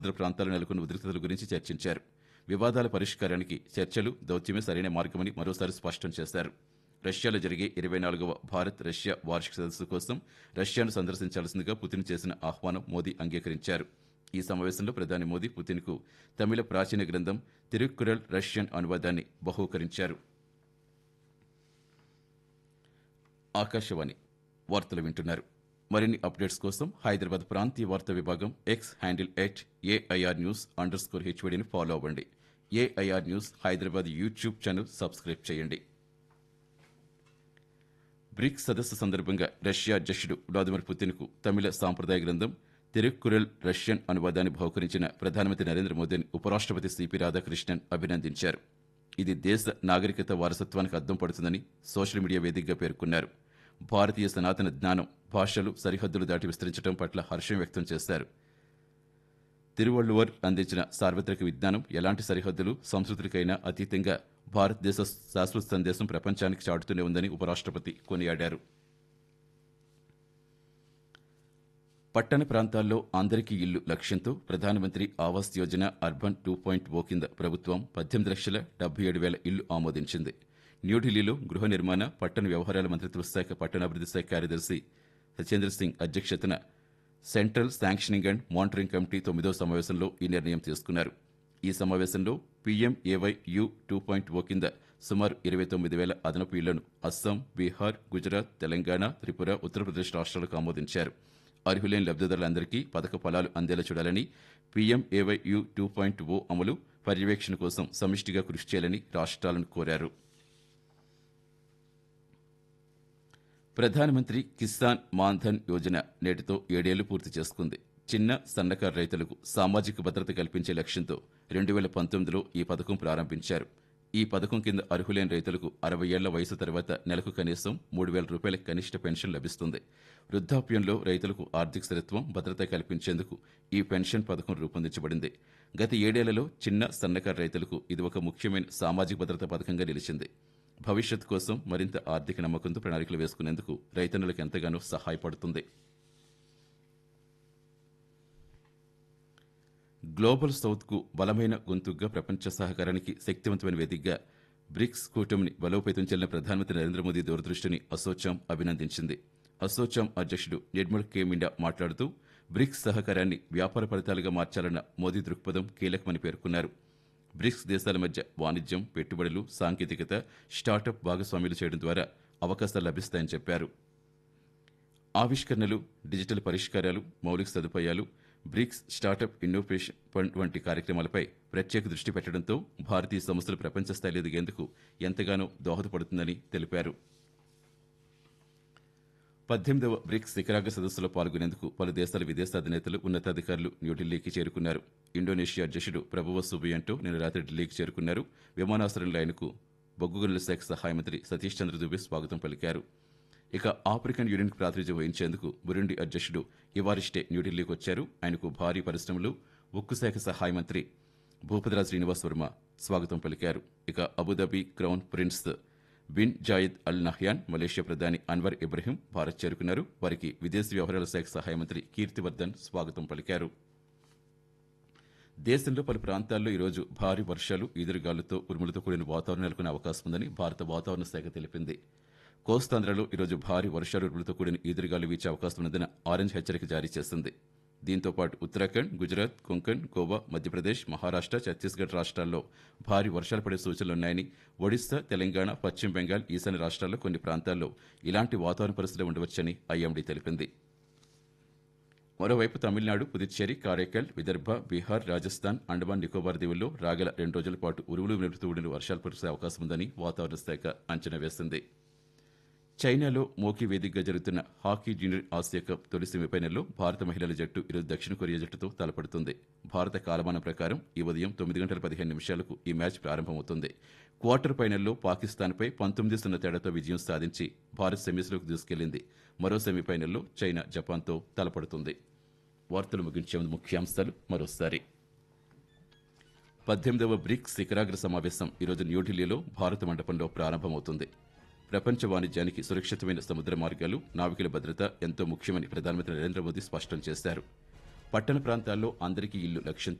ఇతర ప్రాంతాల్లో నెలకొన్న ఉద్రిక్తతల గురించి చర్చించారు వివాదాల పరిష్కారానికి చర్చలు దౌత్యమే సరైన మార్గమని మరోసారి స్పష్టం చేశారు రష్యాలో జరిగే ఇరవై నాలుగవ భారత్ రష్యా వార్షిక సదస్సు కోసం రష్యాను సందర్శించాల్సిందిగా పుతిన్ చేసిన ఆహ్వానం మోదీ అంగీకరించారు ఈ సమావేశంలో ప్రధాని మోదీ పుతిన్కు తమిళ ప్రాచీన గ్రంథం తిరుక్కురల్ రష్యన్ అనువాదాన్ని బహూకరించారు ఆకాశవాణి వార్తలు వింటున్నారు మరిన్ని అప్డేట్స్ కోసం హైదరాబాద్ ప్రాంతీయ వార్తా విభాగం X handle at AIR news under score హెచ్వడిని ఫాలో అవ్వండి AIR news Hyderabad YouTube channel subscribe చేయండి బ్రిక్స్ సదస్సు సందర్భంగా రష్యా అధ్యక్షుడు వ్లాదిమిర్ పుతిన్కు తమిళ సాంప్రదాయ గ్రంథం తిరుక్కురల్ రష్యన్ అనువాదాన్ని బహుకరించిన ప్రధానమంత్రి నరేంద్ర మోదీని ఉపరాష్ట్రపతి సిపి రాధాకృష్ణన్ అభినందించారు ఇది దేశ నాగరికత వారసత్వానికి అద్దం పడుతుందని సోషల్ మీడియా వేదికగా పేర్కొన్నారు భారతీయ సనాతన జ్ఞానం భాషలు సరిహద్దులు దాటి విస్తరించడం పట్ల హర్షం వ్యక్తం చేశారు తిరువళ్ళువర్ అందించిన సార్వత్రిక విజ్ఞానం ఎలాంటి సరిహద్దులు సంస్కృతులకైనా అతీతంగా భారతదేశ శాశ్వత సందేశం ప్రపంచానికి చాటుతూనే ఉందని ఉపరాష్ట్రపతి కొనియాడారు పట్టణ ప్రాంతాల్లో అందరికీ ఇల్లు లక్ష్యంతో Pradhan Mantri Awas Yojana urban two point O కింద ప్రభుత్వం పద్దెనిమిది లక్షల డెబ్బై ఏడు వేల ఇల్లు ఆమోదించింది న్యూఢిల్లీలో గృహ నిర్మాణ పట్టణ వ్యవహారాల మంత్రిత్వ శాఖ పట్టణాభివృద్ధి శాఖ కార్యదర్శి సచేంద్ర సింగ్ అధ్యక్షతన central sanctioning and monitoring committee తొమ్మిదో సమావేశంలో ఈ నిర్ణయం తీసుకున్నారు ఈ సమావేశంలో PMAY U two point O కింద సుమారు ఇరవై తొమ్మిది వేల అదనపు ఇళ్లను అస్సాం బీహార్ గుజరాత్ తెలంగాణ త్రిపుర ఉత్తరప్రదేశ్ రాష్ట్రాలకు ఆమోదించారు అర్హులైన లబ్దిదారులందరికీ పథక ఫలాలు అందేలా చూడాలని PMAY U two point O అమలు పర్యవేక్షణ కోసం సమిష్టిగా కృషి చేయాలని రాష్ట్రాలను కోరారు ప్రధానమంత్రి కిసాన్ మాన్ధన్ యోజన నేటితో ఏడేళ్లు పూర్తి చేసుకుంది చిన్న సన్నకారు రైతులకు సామాజిక భద్రత కల్పించే లక్ష్యంతో రెండు వేల పంతొమ్మిదిలో ఈ పథకం ప్రారంభించారు ఈ పథకం కింద అర్హులైన రైతులకు అరవై ఏళ్ల వయసు తర్వాత నెలకు కనీసం మూడు వేల రూపాయల కనిష్ట పెన్షన్ లభిస్తుంది వృద్ధాప్యంలో రైతులకు ఆర్థిక స్థిరత్వం భద్రత కల్పించేందుకు ఈ పెన్షన్ పథకం రూపొందించబడింది గత ఏడేళ్లలో చిన్న సన్నకారు రైతులకు ఇది ఒక ముఖ్యమైన సామాజిక భద్రత పథకంగా నిలిచింది భవిష్యత్ కోసం మరింత ఆర్థిక నమ్మకంతో ప్రణాళికలు వేసుకునేందుకు రైతన్నులకు ఎంతగానో సహాయపడుతుంది గ్లోబల్ సౌత్కు బలమైన గొంతుగ్గా ప్రపంచ సహకారానికి శక్తివంతమైన వేదికగా బ్రిక్స్ కూటమిని బలోపేతం చెల్లిన ప్రధానమంత్రి నరేంద్ర మోదీ దూరదృష్టిని అసోచాం అభినందించింది అసోచాం అధ్యక్షుడు నిర్మల్ కే మిండా మాట్లాడుతూ బ్రిక్స్ సహకారాన్ని వ్యాపార ఫలితాలుగా మార్చాలన్న మోదీ దృక్పథం కీలకమని పేర్కొన్నారు బ్రిక్స్ దేశాల మధ్య వాణిజ్యం పెట్టుబడులు సాంకేతికత స్టార్టప్ భాగస్వామ్యులు చేయడం ద్వారా అవకాశాలు లభిస్తాయని చెప్పారు ఆవిష్కరణలు డిజిటల్ పరిష్కారాలు మౌలిక సదుపాయాలు బ్రిక్స్ స్టార్టప్ ఇన్నోవేషన్ ఫండ్ వంటి కార్యక్రమాలపై ప్రత్యేక దృష్టి పెట్టడంతో భారతీయ సంస్థలు ప్రపంచ స్థాయిలో ఎదిగేందుకు ఎంతగానో దోహదపడుతుందని తెలిపారు పద్దెనిమిదవ బ్రిక్స్ శిఖరాగ్ర సదస్సులో పాల్గొనేందుకు పలు దేశాల విదేశాధినేతలు ఉన్నతాధికారులు న్యూఢిల్లీకి చేరుకున్నారు ఇండోనేషియా అధ్యక్షుడు ప్రభువ సుబియంటో నిన్న రాత్రి ఢిల్లీకి చేరుకున్నారు విమానాశ్రయంలో ఆయనకు బొగ్గు గనుల శాఖ సహాయ మంత్రి సతీష్ చంద్ర దుబే స్వాగతం పలికారు ఇక ఆఫ్రికన్ యూనియన్కు ప్రాతినిధ్యం వహించేందుకు బురుండి అధ్యక్షుడు ఇవారిస్టే న్యూఢిల్లీకి వచ్చారు ఆయనకు భారీ పరిశ్రమలు ఉక్కు శాఖ సహాయ మంత్రి భూపతిరాజ్ శ్రీనివాస్ వర్మ స్వాగతం పలికారు ఇక Abu Dhabi crown prince bin Zayed Al Nahyan Malaysia ప్రధాని అన్వర్ ఇబ్రహీం భారత్ చేరుకున్నారు వారికి విదేశీ వ్యవహారాల శాఖ సహాయ మంత్రి కీర్తివర్ధన్ స్వాగతం పలికారు దేశంలో పలు ప్రాంతాల్లో ఈరోజు భారీ వర్షాలు ఈదురుగాలులతో ఉరుములతో కూడిన వాతావరణం నెలకొనే అవకాశం ఉందని భారత వాతావరణ శాఖ తెలిపింది కోస్తాంధ్రలో ఈరోజు భారీ వర్షాలు ఉరుములతో కూడిన ఈదురుగాలు వీచే అవకాశం ఉన్నదని ఆరెంజ్ హెచ్చరిక జారీ చేసింది దీంతో పాటు ఉత్తరాఖండ్ గుజరాత్ కొంకణ్ గోవా మధ్యప్రదేశ్ మహారాష్ట్ర ఛత్తీస్గఢ్ రాష్ట్రాల్లో భారీ వర్షాలు పడే సూచనలున్నాయని ఒడిశా తెలంగాణ పశ్చిమ బెంగాల్ ఈశాన్య రాష్ట్రాల్లో కొన్ని ప్రాంతాల్లో ఇలాంటి వాతావరణ పరిస్థితులు ఉండవచ్చని ఐఎండీ తెలిపింది మరోవైపు తమిళనాడు పుదుచ్చేరి కారైకల్ విదర్భ బీహార్ రాజస్థాన్ అండమాన్ నికోబార్ దీవుల్లో రాగల రెండు రోజుల పాటు ఉరువులు నిలుపుతూ ఉండిన వర్షాలు కురిసే అవకాశం ఉందని వాతావరణ శాఖ అంచనా వేసింది చైనాలో మోకీ వేదికగా జరుగుతున్న హాకీ జూనియర్ ఆసియా కప్ తొలి సెమీఫైనల్లో భారత మహిళల జట్టు ఈరోజు దక్షిణ కొరియా జట్టుతో తలపడుతుంది భారత కాలమానం ప్రకారం ఈ ఉదయం తొమ్మిది గంటల పదిహేను నిమిషాలకు ఈ మ్యాచ్ ప్రారంభమవుతుంది క్వార్టర్ ఫైనల్లో పాకిస్తాన్పై పంతొమ్మిది సున్నా తేడాతో విజయం సాధించి భారత్ సెమీస్లోకి దూసుకెళ్లింది మరో సెమీఫైనల్లో చైనా జపాన్తో తలపడుతుంది వార్తలు ముగించే ముందు ముఖ్యాంశాలు మరోసారి పద్దెనిమిదవ బ్రిక్స్ శిఖరాగ్ర సమావేశం ఈరోజు న్యూఢిల్లీలో భారత మండపంలో ప్రారంభమవుతుంది ప్రపంచ వాణిజ్యానికి సురక్షితమైన సముద్ర మార్గాలు నావికుల భద్రత ఎంతో ముఖ్యమని ప్రధానమంత్రి నరేంద్ర మోదీ స్పష్టం చేశారు పట్టణ ప్రాంతాల్లో అందరికీ ఇల్లు లక్ష్యంతో